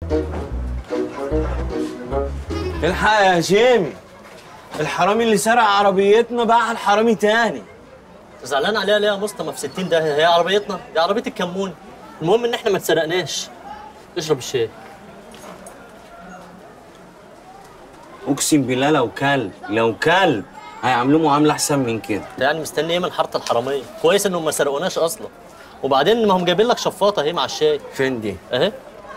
الحق يا هشام الحرامي اللي سرق عربيتنا باعها الحرامي تاني زعلان عليها ليه يا مصطفى في 60 ده هي عربيتنا دي عربيه الكمون المهم ان احنا ما اتسرقناش اشرب الشاي اقسم بالله لو كلب لو كلب هيعملوه معامله احسن من كده انت يعني مستني ايه من حاره الحراميه كويس انهم ما سرقوناش اصلا وبعدين ما هم جايبين لك شفاطه اهي مع الشاي فين دي اهي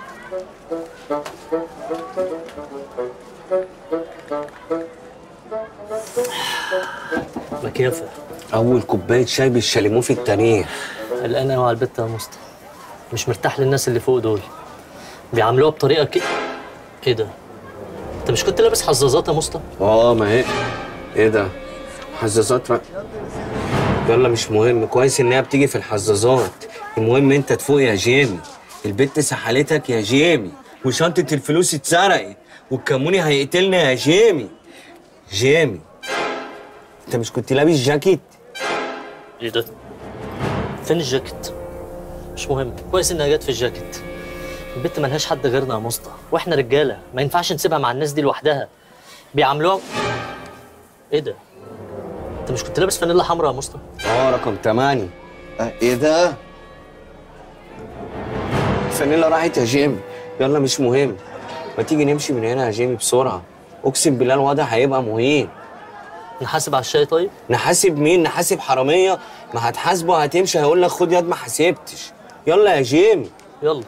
مكيفه اول كوبايه شاي بالشاليمو في التاريخ قلقان قوي على البت يا مصطفى مش مرتاح للناس اللي فوق دول بيعاملوها بطريقه كده ايه ده انت مش كنت لابس حظاظات يا مصطفى اه ما هي ايه ده حزازات ر... يلا مش مهم كويس ان هي بتيجي في الحزازات المهم انت تفوق يا جيمي البت سحلتك يا جيمي وشنطة الفلوس اتسرقت والكموني هيقتلنا يا جيمي جيمي انت مش كنت لابس جاكيت ايه ده فين الجاكيت مش مهم كويس انها جت في الجاكيت البت ملهاش حد غيرنا يا مصطفى واحنا رجاله ما ينفعش نسيبها مع الناس دي لوحدها بيعاملوها ايه ده انت مش كنت لابس فانيلا حمراء يا مصطفى اه رقم 8 ايه ده الفانيلا راحت يا جيمي يلا مش مهم ما تيجي نمشي من هنا يا جيمي بسرعة اقسم بالله الوضع هيبقى مهين نحاسب على الشاي طيب نحاسب مين نحاسب حرامية ما هتحاسبه هتمشي هيقول لك خد يد ما حسبتش يلا يا جيمي يلا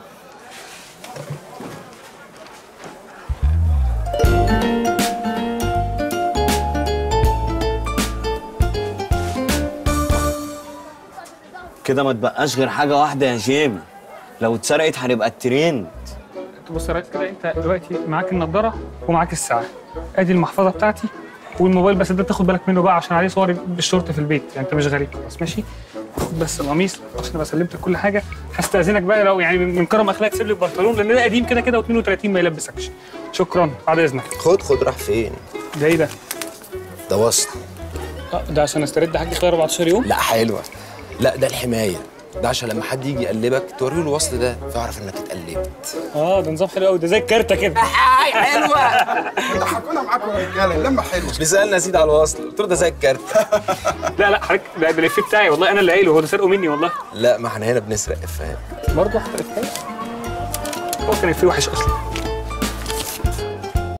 كده ما تبقاش غير حاجة واحدة يا جيمي لو اتسرقت هنبقى الترند بص يا ريس كده انت دلوقتي معاك النضاره ومعاك الساعه ادي المحفظه بتاعتي والموبايل بس ده تاخد بالك منه بقى عشان عليه صوري بالشورت في البيت يعني انت مش غريب خلاص ماشي خد بس القميص عشان ابقى سلمت كل حاجه هستاذنك بقى لو يعني من كرم اخلاق تسيب لي البنطلون لان ده قديم كده كده و32 ما يلبسكش شكرا بعد اذنك خد خد راح فين ده ايه ده؟ ده وصل اه ده عشان استرد حاجه خلال 14 يوم لا حلوه لا ده الحمايه ده عشان لما حد يجي يقلبك توريه الوصل ده فيعرف انك اتقلبت اه ده نظام حلو قوي ده زي الكارته كده ضحكونا معاكم يا رجاله اللمه حلوه بيسالنا يا سيدي على الوصل قلت له ده زي الكارت لا لا حضرتك ده ده الافيه بتاعي والله انا اللي قايله هو ده سرقه مني والله لا ما احنا هنا بنسرق افيهات برضه حضرتك هو كان افيه وحش اصلا